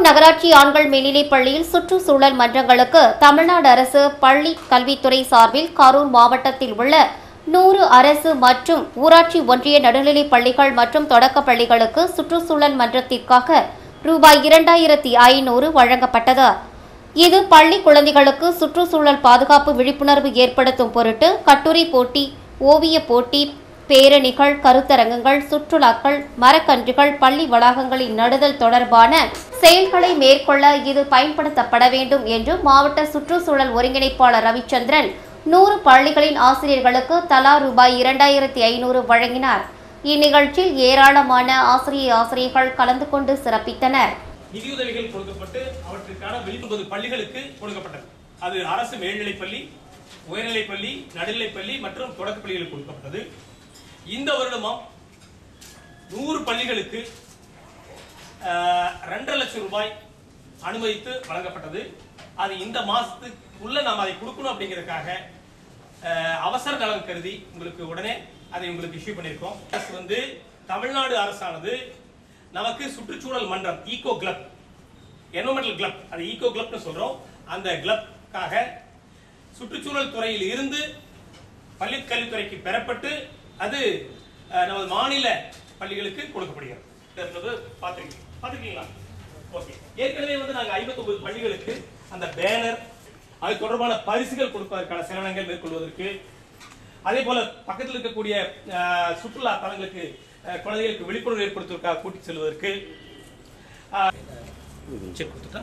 நகராட்சி ஆண்கள் மேல்நிலைப் பள்ளியில் சுற்றுச்சூழல் மன்றங்களுக்கு தமிழ்நாடு அரசு பள்ளி கல்வித்துறை சார்பில் கரூர் மாவட்டத்தில் உள்ள நூறு அரசு மற்றும் ஊராட்சி ஒன்றிய நடுநிலைப் பள்ளிகள் மற்றும் தொடக்கப் பள்ளிகளுக்கு சுற்றுச்சூழல் மன்றத்திற்காக ரூபாய் இரண்டாயிரத்தி ஐநூறு வழங்கப்பட்டது இது பள்ளி குழந்தைகளுக்கு சுற்றுச்சூழல் பாதுகாப்பு விழிப்புணர்வு ஏற்படுத்தும் பொருட்டு கட்டுரை போட்டி ஓவியப் போட்டி பேரணிகள் கருத்தரங்குகள் சுற்றுலாக்கள் மரக்கன்றுகள் பள்ளி வளாகங்களில் நடுதல் தொடர்பான செயல்களை மேற்கொள்ள இது பயன்படுத்தப்பட வேண்டும் என்று மாவட்ட சுற்றுச்சூழல் ஒருங்கிணைப்பாளர் ரவிச்சந்திரன் நூறு பள்ளிகளின் ஆசிரியர்களுக்கு தலா ரூபாய் இரண்டாயிரத்தி ஐநூறு வழங்கினார் இந்நிகழ்ச்சியில் ஏராளமான ஆசிரிய ஆசிரியர்கள் கலந்து கொண்டு சிறப்பித்தனர் நிதியுதவிகள் கொடுக்கப்பட்டு அவற்றுக்கான விழிப்புணர்வு பள்ளிகளுக்கு கொடுக்கப்பட்டது அது அரசு மேல்நிலைப் பள்ளி உயர்நிலைப் பள்ளி நடுநிலைப் பள்ளி மற்றும் தொடக்க பள்ளிகளுக்கு கொடுக்கப்பட்டது இந்த வருடமும் நூறு பள்ளிகளுக்கு ஆஹ், ரெண்டரை லட்சம் ரூபாய் அனுமதித்து வழங்கப்பட்டது அது இந்த மாசத்துக்குள்ள நாம் அதை கொடுக்கணும் அப்படிங்கிறதுக்காக ஆஹ், அவசர நலன் கருதி உங்களுக்கு உடனே அதை உங்களுக்கு இஷ்யூ பண்ணியிருக்கோம் அரசு வந்து தமிழ்நாடு அரசானது நமக்கு சுற்றுச்சூழல் மன்றம் ஈகோ கிளப் என்வரன்மெண்டல் கிளப் அது ஈகோ கிளப்னு சொல்றோம் அந்த கிளப்காக சுற்றுச்சூழல் துறையில் இருந்து பள்ளி கல்வித்துறைக்கு பெறப்பட்டு அது அஹ், நமது மாநில பள்ளிகளுக்கு கொடுக்கப்படுகிறது என்பது பார்த்திருக்கீங்க பார்த்திருக்கீங்களா ஓகே ஏற்கனவே வந்து நாங்க 59 பள்ளிகளுக்கு அந்த பேனர் அது தொடர்பான பரிசுகள் கொடுப்பதற்கான செலவினங்கள் மேற்கொள்வதற்கு அதே போல பக்கத்தில் இருக்கக்கூடிய அஹ், சுற்றுலா தலங்களுக்கு அஹ், குழந்தைகளுக்கு விழிப்புணர்வு ஏற்படுத்துவதற்காக கூட்டிச் செல்வதற்கு செக் கொடுத்துட்டா